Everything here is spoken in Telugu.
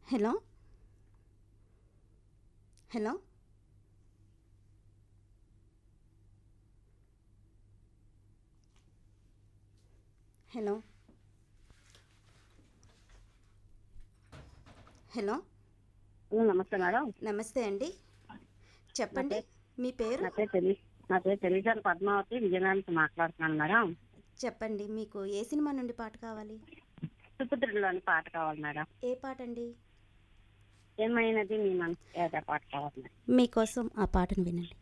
hello hello hello hello hello namaste madam namaste అండి చెప్పండి మీ పేరు నా పేరు తెలి నా పేరు తెలిసాను పద్మావతి విజయనగరం నుంచి మాట్లాడుతున్నాను మేడం చెప్పండి మీకు ఏ సినిమా నుండి పాట కావాలి సుపుత్రుడిలోని పాట కావాలి మేడం ఏ పాట అండి ఏమైనది మీ మనసు ఏదో పాట కావాలి మేడం మీకోసం ఆ పాటను వినండి